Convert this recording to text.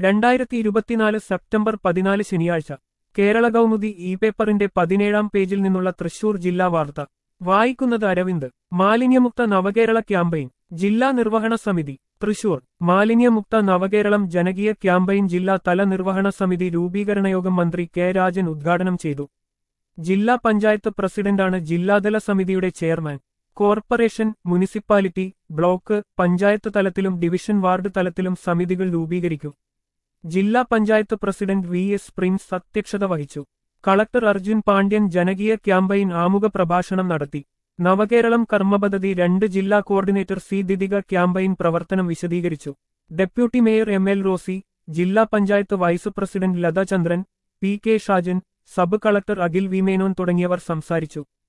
രണ്ടായിരത്തി ഇരുപത്തിനാല് സെപ്റ്റംബർ പതിനാല് ശനിയാഴ്ച കേരള കൗമുദി ഇ പേപ്പറിന്റെ പതിനേഴാം പേജിൽ നിന്നുള്ള തൃശൂർ ജില്ലാ വാർത്ത വായിക്കുന്നത് അരവിന്ദ് മാലിന്യമുക്ത നവകേരള ക്യാമ്പയിൻ ജില്ലാ നിർവഹണ സമിതി തൃശൂർ മാലിന്യമുക്ത നവകേരളം ജനകീയ ക്യാമ്പയിൻ ജില്ലാ തല നിർവഹണ സമിതി രൂപീകരണ യോഗം മന്ത്രി കെ രാജൻ ഉദ്ഘാടനം ചെയ്തു ജില്ലാ പഞ്ചായത്ത് പ്രസിഡന്റാണ് ജില്ലാതല സമിതിയുടെ chairman corporation municipality block panchayat തലത്തിലും ഡിവിഷൻ വാർഡ് തലത്തിലും സമിതികൾ രൂപീകരിക്കും ജില്ലാ panchayat president V S Prince അധ്യക്ഷത വഹിച്ചു കളക്ടർ അർജുൻ പാണ്ഡ്യൻ ജനകീയ ക്യാമ്പയിൻ ആമുഖ പ്രഭാഷണം നടത്തി നവകേരളം കർമ്മപദ്ധതി രണ്ട് ജില്ലാ കോർഡിനേറ്റർ സി ദിദിക ക്യാമ്പയിൻ പ്രവർത്തനം വിശദീകരിച്ചു deputy mayor M L Rosy ജില്ലാ panchayat vice president Latha Chandran P K Shajan sub collector Akhil V Menon തുടങ്ങിയവർ സംസാരിച്ചു